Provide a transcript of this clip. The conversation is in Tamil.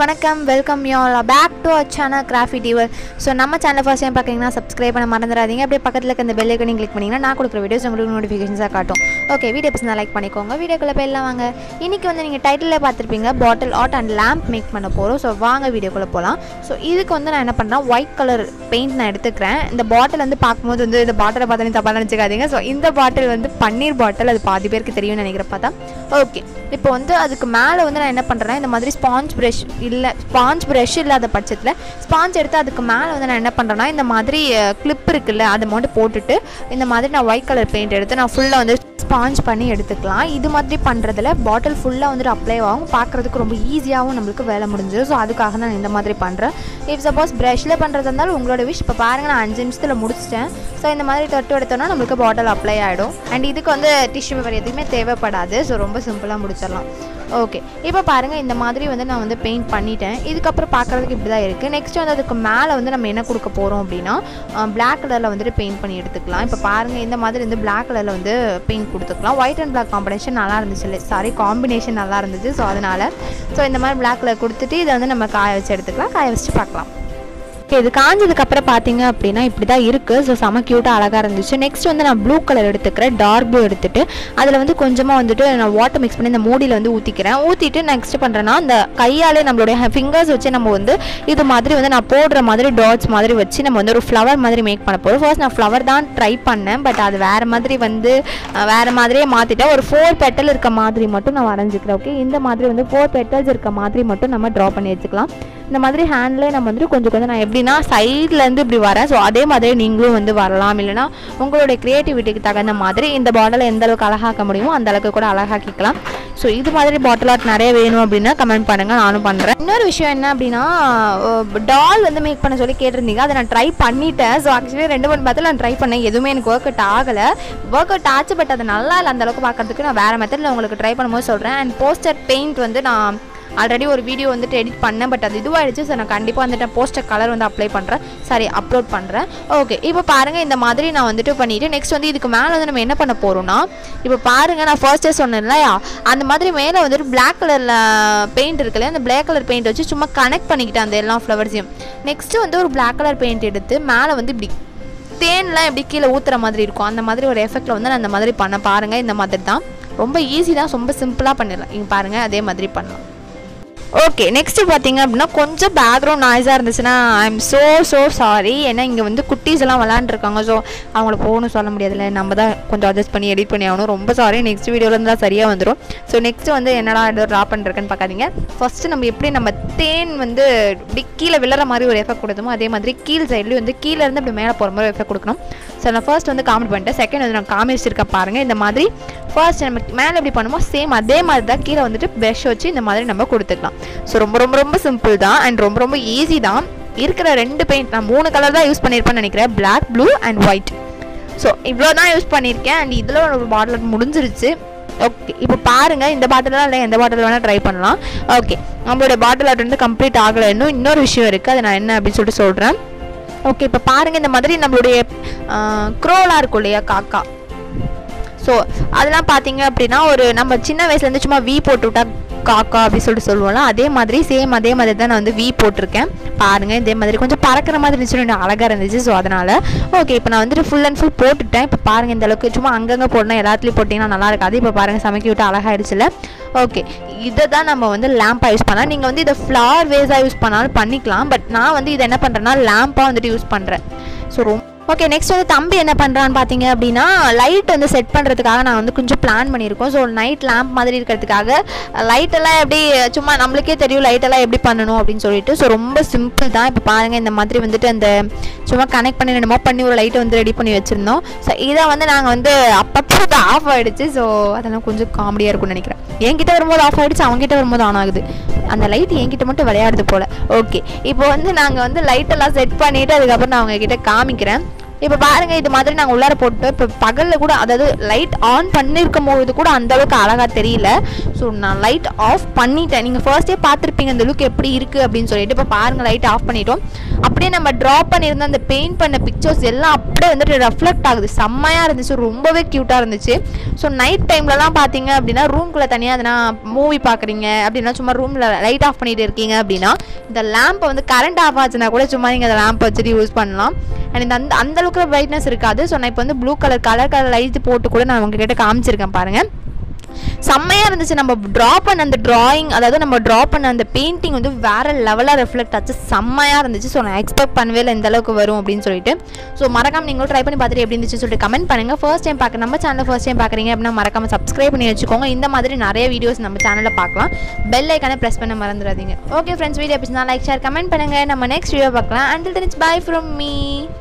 வணக்கம் welcome you all back to a channel கிராஃபி டிவர் ஸோ நம்ம சேனல் ஃபர்ஸ்ட் டைம் பார்க்குறீங்கன்னா சப்ஸ்கிரைப் பண்ண மறந்துடாதீங்க அப்படியே பக்கத்தில் இருக்க இந்த பெல் ஐக்கனையும் கிளிக் பண்ணிங்கன்னா நான் கொடுக்குற வீடியோஸ் உங்களுக்கு நோட்டிஃபிகேஷன்ஸாக காட்டும் ஓகே வீடியோ பசங்க லைக் பண்ணிக்கோங்க வீடியோக்குள்ளே போயிடலாம் வாங்க இன்றைக்கி வந்து நீங்கள் டைட்டில் பார்த்துருப்பீங்க bottle art and lamp make பண்ண போகிறோம் ஸோ வாங்க வீடியோக்குள்ளே போகலாம் ஸோ இதுக்கு வந்து நான் என்ன பண்ணுறேன் ஒயிட் கலர் பெயிண்ட் நான் எடுத்துக்கிறேன் இந்த பாட்டில் வந்து பார்க்கும்போது வந்து இந்த பாட்டிலை பார்த்தா தப்பாக நினச்சிக்காதீங்க ஸோ இந்த பாட்டில் வந்து பன்னீர் பாட்டில் அது பாதி பேருக்கு தெரியும்னு நினைக்கிற பார்த்தா ஓகே இப்போ வந்து அதுக்கு மேலே வந்து நான் என்ன பண்ணுறேன் இந்த மாதிரி ஸ்பாஞ்ச் ப்ரஷ் இல்லை ஸ்பாஞ்ச் ப்ரஷ் இல்லாத பட்சத்தில் ஸ்பாஞ்ச் எடுத்து அதுக்கு மேலே வந்து நான் என்ன பண்ணுறேன்னா இந்த மாதிரி கிளிப் இருக்குல்ல அதை மட்டும் போட்டுட்டு இந்த மாதிரி நான் ஒயிட் கலர் பெயிண்ட் எடுத்து நான் ஃபுல்லாக வந்து ஸ்பாஞ்ச் பண்ணி எடுத்துக்கலாம் இது மாதிரி பண்ணுறதுல பாட்டில் ஃபுல்லாக வந்துட்டு அப்ளை ஆகும் பார்க்குறதுக்கு ரொம்ப ஈஸியாகவும் நம்மளுக்கு வேலை முடிஞ்சிடும் ஸோ அதுக்காக தான் நான் இந்த மாதிரி பண்ணுறேன் இஃப் சப்போஸ் ப்ரஷில் பண்ணுறது இருந்தாலும் உங்களோட விஷ் இப்போ பாருங்கள் நான் அஞ்சு நிமிஷத்தில் முடிச்சிட்டேன் ஸோ இந்த மாதிரி தொட்டு எடுத்தோன்னா நம்மளுக்கு பாட்டில் அப்ளை ஆகிடும் அண்ட் இதுக்கு வந்து டிஷ்யூ பேப்பர் எதுவுமே தேவைப்படாது ஸோ ரொம்ப சிம்பிளாக முடிச்சிடலாம் ஓகே இப்போ பாருங்கள் இந்த மாதிரி வந்து நான் வந்து பெயிண்ட் பண்ணிட்டேன் இதுக்கப்புறம் பார்க்குறதுக்கு இப்படி தான் இருக்குது நெக்ஸ்ட் வந்து அதுக்கு மேலே வந்து நம்ம என்ன கொடுக்க போகிறோம் அப்படின்னா பிளாக் கலரில் வந்துட்டு பெயிண்ட் பண்ணி எடுத்துக்கலாம் இப்போ பாருங்கள் இந்த மாதிரி வந்து பிளாக் கலரில் வந்து பெயிண்ட் கொடுத்துக்கலாம் ஒயிட் அண்ட் பிளாக் காம்பினேஷன் நல்லா இருந்துச்சு இல்லை சாரி காம்பினேஷன் நல்லா இருந்துச்சு ஸோ அதனால் ஸோ இந்த மாதிரி பிளாக் கலர் கொடுத்துட்டு இதை வந்து நம்ம காய வச்சு எடுத்துக்கலாம் காய வச்சு பார்க்கலாம் ஓகே இது காஞ்சதுக்கு அப்புறம் பார்த்தீங்க அப்படின்னா இப்படி தான் இருக்குது ஸோ செம க்யூட்டாக அழகாக இருந்துச்சு நெக்ஸ்ட் வந்து நான் ப்ளூ கலர் எடுத்துக்கிறேன் டார்க் ப்ளூ எடுத்துட்டு அதில் வந்து கொஞ்சமாக வந்துட்டு நான் வாட்டர் மிக்ஸ் பண்ணி இந்த மூடியில் வந்து ஊற்றிக்கிறேன் ஊற்றிட்டு நெக்ஸ்ட் பண்ணுறேன்னா அந்த கையாலே நம்மளுடைய ஃபிங்கர்ஸ் வச்சு நம்ம வந்து இது மாதிரி வந்து நான் போடுற மாதிரி டாட்ஸ் மாதிரி வச்சு நம்ம வந்து ஒரு ஃப்ளவர் மாதிரி மேக் பண்ண போகிறோம் ஃபர்ஸ்ட் நான் ஃப்ளவர் தான் ட்ரை பண்ணேன் பட் அது வேறு மாதிரி வந்து அஹ், வேறு மாதிரியே மாற்றிட்டேன் ஒரு ஃபோர் பெட்டல் இருக்க மாதிரி மட்டும் நான் வரைஞ்சிக்கிறேன் ஓகே இந்த மாதிரி வந்து ஃபோர் பெட்டல்ஸ் இருக்க மாதிரி மட்டும் நம்ம ட்ரா பண்ணி வச்சுக்கலாம் இந்த மாதிரி ஹேண்ட்லேயே நம்ம வந்துட்டு கொஞ்சம் கொஞ்சம் நான் எப்படின்னா சைட்லேருந்து இப்படி வரேன் ஸோ அதே மாதிரி நீங்களும் வந்து வரலாம் இல்லைனா உங்களுடைய க்ரியேட்டிவிட்டிக்கு தகுந்த மாதிரி இந்த பாட்டிலை எந்த அளவுக்கு அழகாக்க முடியுமோ அந்த அளவுக்கு கூட அழகாக்கிக்கலாம் ஸோ இது மாதிரி பாட்டில் ஆர்ட் நிறைய வேணும் அப்படின்னா கமெண்ட் பண்ணுங்கள் நானும் பண்ணுறேன் இன்னொரு விஷயம் என்ன அப்படின்னா டால் வந்து மேக் பண்ண சொல்லி கேட்டிருந்தீங்க அதை நான் ட்ரை பண்ணிட்டேன் ஸோ ஆக்சுவலி ரெண்டு மூணு மெத்தட் நான் ட்ரை பண்ணேன் எதுவுமே எனக்கு ஒர்க் அவுட் ஆகலை ஒர்க் அவுட் ஆச்சு பட் அது நல்லா இல்லை அந்த அளவுக்கு பார்க்கறதுக்கு நான் வேறு மெத்தடில் உங்களுக்கு ட்ரை பண்ணும்போது சொல்கிறேன் அண்ட் போஸ்டர் பெயிண்ட் வந்து நான் ஆல்ரெடி ஒரு வீடியோ வந்துட்டு எடிட் பண்ணேன் பட் அது இதுவாகிடுச்சு ஸோ நான் கண்டிப்பாக வந்துட்டு போஸ்டர் கலர் வந்து அப்ளை பண்ணுறேன் சாரி அப்லோட் பண்ணுறேன் ஓகே இப்போ பாருங்கள் இந்த மாதிரி நான் வந்துட்டு பண்ணிவிட்டு நெக்ஸ்ட் வந்து இதுக்கு மேலே வந்து நம்ம என்ன பண்ண போகிறோம்னா இப்போ பாருங்கள் நான் ஃபர்ஸ்டே சொன்னேன் இல்லையா அந்த மாதிரி மேலே வந்துட்டு பிளாக் கலரில் பெயிண்ட் இருக்குல்ல அந்த பிளாக் கலர் பெயிண்ட் வச்சு சும்மா கனெக்ட் பண்ணிக்கிட்டேன் அந்த எல்லா ஃப்ளவர்ஸையும் நெக்ஸ்ட்டு வந்து ஒரு பிளாக் கலர் பெயிண்ட் எடுத்து மேலே வந்து இப்படி தேன்லாம் எப்படி கீழே ஊற்றுற மாதிரி இருக்கும் அந்த மாதிரி ஒரு எஃபெக்டில் வந்து நான் அந்த மாதிரி பண்ண பாருங்கள் இந்த மாதிரி தான் ரொம்ப ஈஸி தான் ரொம்ப சிம்பிளாக பண்ணிடலாம் இங்கே பாருங்கள் அதே மாதிரி பண்ணலாம் ஓகே நெக்ஸ்ட்டு பார்த்தீங்க அப்படின்னா கொஞ்சம் பேக்ரவுண்ட் நாய்ஸாக இருந்துச்சுன்னா I am so so sorry ஏன்னா இங்கே வந்து குட்டீஸ் எல்லாம் விளாண்டுருக்காங்க ஸோ அவங்கள போகணும் சொல்ல முடியாதுல்ல நம்ம தான் கொஞ்சம் அட்ஜஸ்ட் பண்ணி எடிட் பண்ணி ஆகணும் ரொம்ப சாரி நெக்ஸ்ட் வீடியோவில் இருந்தால் சரியாக வந்துடும் ஸோ நெக்ஸ்ட் வந்து என்னடா ஏதோ ட்ரா பண்ணிருக்கேன்னு பார்க்காதீங்க ஃபஸ்ட்டு நம்ம எப்படி நம்ம தேன் வந்து இப்படி கீழே விழுற மாதிரி ஒரு எஃபெக்ட் கொடுத்தோமோ அதே மாதிரி கீழ் சைட்லேயும் வந்து கீழே இருந்து இப்படி மேலே போகிற மாதிரி எஃபெக்ட் கொடுக்கணும் ஸோ நான் ஃபர்ஸ்ட் வந்து காமெண்ட் பண்ணிட்டேன் செகண்ட் வந்து நான் காமி வச்சிருக்கேன் பாருங்கள் இந்த மாதிரி ஃபர்ஸ்ட் நம்ம மேலே எப்படி பண்ணுமோ சேம் அதே மாதிரி தான் கீழே வந்துட்டு ப்ரஷ் வச்சு இந்த மாதிரி நம்ம கொடுத்துக்கலாம் ஸோ ரொம்ப ரொம்ப ரொம்ப சிம்பிள் தான் அண்ட் ரொம்ப ரொம்ப ஈஸி தான் இருக்கிற ரெண்டு பெயிண்ட் நான் மூணு கலர் தான் யூஸ் பண்ணியிருப்பேன்னு நினைக்கிறேன் Black blue and white so இவ்வளோ தான் யூஸ் பண்ணியிருக்கேன் அண்ட் இதில் ஒரு பாட்டில் முடிஞ்சிருச்சு ஓகே இப்போ பாருங்கள் இந்த பாட்டிலாம் இல்லை எந்த பாட்டில் வேணால் ட்ரை பண்ணலாம் ஓகே நம்மளோட பாட்டில் ஆர்ட் வந்து கம்ப்ளீட் ஆகலை இன்னும் இன்னொரு விஷயம் இருக்குது அதை நான் என்ன அப்படின்னு சொல்லிட்டு சொல்கிறேன் ஓகே இப்போ பாருங்கள் இந்த மாதிரி நம்மளுடைய க்ரோலாக இருக்கும் இல்லையா காக்கா ஸோ அதெல்லாம் பார்த்தீங்க அப்படின்னா ஒரு நம்ம சின்ன வயசுலேருந்து சும்மா வி போட்டு விட்டா காக்கா அப்படி சொல்லிட்டு சொல்லுவோம்ல அதே மாதிரி சேம் அதே மாதிரி தான் நான் வந்து வி போட்டிருக்கேன் பாருங்கள் இதே மாதிரி கொஞ்சம் பறக்கிற மாதிரி இருந்துச்சு இன்னும் அழகாக இருந்துச்சு ஸோ அதனால் ஓகே இப்போ நான் வந்துட்டு ஃபுல் அண்ட் ஃபுல் போட்டுட்டேன் இப்போ பாருங்கள் இந்த அளவுக்கு சும்மா அங்கங்கே போடணும் எல்லாத்துலேயும் போட்டிங்கன்னா நல்லா இருக்காது இப்போ பாருங்கள் சமைக்க விட்டு அழகாயிடுச்சுல ஓகே இதை தான் நம்ம வந்து லேம்பாக யூஸ் பண்ணலாம் நீங்கள் வந்து இதை ஃப்ளவர் வேஸாக யூஸ் பண்ணாலும் பண்ணிக்கலாம் பட் நான் வந்து இதை என்ன பண்ணுறேன்னா லேம்பாக வந்துட்டு யூஸ் பண்ணுறேன் ஸோ ரொம்ப ஓகே நெக்ஸ்ட் வந்து தம்பி என்ன பண்ணுறான்னு பார்த்தீங்க அப்படின்னா லைட் வந்து செட் பண்ணுறதுக்காக நான் வந்து கொஞ்சம் பிளான் பண்ணியிருக்கோம் ஸோ நைட் லேம்ப் மாதிரி இருக்கிறதுக்காக லைட் எல்லாம் எப்படி சும்மா நம்மளுக்கே தெரியும் லைட் எல்லாம் எப்படி பண்ணணும் அப்படின்னு சொல்லிட்டு ஸோ ரொம்ப சிம்பிள் தான் இப்போ பாருங்கள் இந்த மாதிரி வந்துட்டு அந்த சும்மா கனெக்ட் பண்ணி என்னமோ பண்ணி ஒரு லைட்டை வந்து ரெடி பண்ணி வச்சுருந்தோம் ஸோ இதை வந்து நாங்கள் வந்து அப்பப்போ ஆஃப் ஆகிடுச்சு ஸோ அதெல்லாம் கொஞ்சம் காமெடியாக இருக்கும்னு நினைக்கிறேன் என்கிட்ட வரும்போது ஆஃப் ஆகிடுச்சு அவங்ககிட்ட வரும்போது ஆன் ஆகுது அந்த லைட் என்கிட்ட மட்டும் விளையாடுது போல் ஓகே இப்போ வந்து நாங்கள் வந்து லைட்டெல்லாம் செட் பண்ணிவிட்டு அதுக்கப்புறம் நான் அவங்க கிட்ட காமிக்கிறேன் இப்போ பாருங்கள் இது மாதிரி நாங்கள் உள்ளார போட்டு இப்போ பகலில் கூட அதாவது லைட் ஆன் பண்ணியிருக்கும் போது கூட அந்த அளவுக்கு அழகாக தெரியல ஸோ நான் லைட் ஆஃப் பண்ணிட்டேன் நீங்கள் ஃபர்ஸ்டே பார்த்துருப்பீங்க அந்த லுக் எப்படி இருக்குது அப்படின்னு சொல்லிட்டு இப்போ பாருங்கள் லைட் ஆஃப் பண்ணிட்டோம் அப்படியே நம்ம ட்ரா பண்ணியிருந்த அந்த பெயிண்ட் பண்ண பிக்சர்ஸ் எல்லாம் அப்படியே வந்துட்டு ரெஃப்ளெக்ட் ஆகுது செம்மையாக இருந்துச்சு ரொம்பவே க்யூட்டாக இருந்துச்சு ஸோ நைட் டைம்லலாம் பார்த்தீங்க அப்படின்னா ரூம்குள்ளே தனியாக எதனா மூவி பார்க்குறீங்க அப்படின்னா சும்மா ரூமில் லைட் ஆஃப் பண்ணிட்டு இருக்கீங்க அப்படின்னா இந்த லேம்பை வந்து கரண்ட் ஆஃப் ஆச்சுன்னா கூட சும்மா நீங்கள் அந்த லேம்ப் வச்சுட்டு யூஸ் பண்ணலாம் அண்ட் இந்த அந்த அந்த அளவுக்கு பிரைட்னஸ் இருக்காது ஸோ நான் இப்போ வந்து blue colour colour colour light போட்டு கூட நான் உங்ககிட்ட காமிச்சிருக்கேன் பாருங்கள் செம்மையாக இருந்துச்சு நம்ம ட்ரா பண்ண அந்த ட்ராயிங் அதாவது நம்ம ட்ரா பண்ண அந்த பெயிண்டிங் வந்து வேறு லெவலாக ரெஃப்ளெக்ட் ஆச்சு செம்மையாக இருந்துச்சு ஸோ நான் எக்ஸ்பெக்ட் பண்ணவே இல்லை இந்த அளவுக்கு வரும் அப்படின்னு சொல்லிட்டு ஸோ மறக்காம நீங்களும் ட்ரை பண்ணி பார்த்துட்டு எப்படி இருந்துச்சு சொல்லிட்டு கமெண்ட் பண்ணுங்கள் ஃபர்ஸ்ட் டைம் பார்க்க நம்ம சேனல் ஃபர்ஸ்ட் டைம் பார்க்குறீங்க அப்படின்னா மறக்காம சப்ஸ்கிரைப் பண்ணி வச்சுக்கோங்க இந்த மாதிரி நிறைய வீடியோஸ் நம்ம சேனலில் பார்க்கலாம் பெல் ஐக்கானே ப்ரெஸ் பண்ண மறந்துடாதீங்க ஓகே ஃப்ரெண்ட்ஸ் வீடியோ பிடிச்சிருந்தா லைக் ஷேர் கமெண்ட் பண்ணுங்கள் நம்ம நெக்ஸ்ட் வீடியோ பார்க்கலாம் until then it's bye from me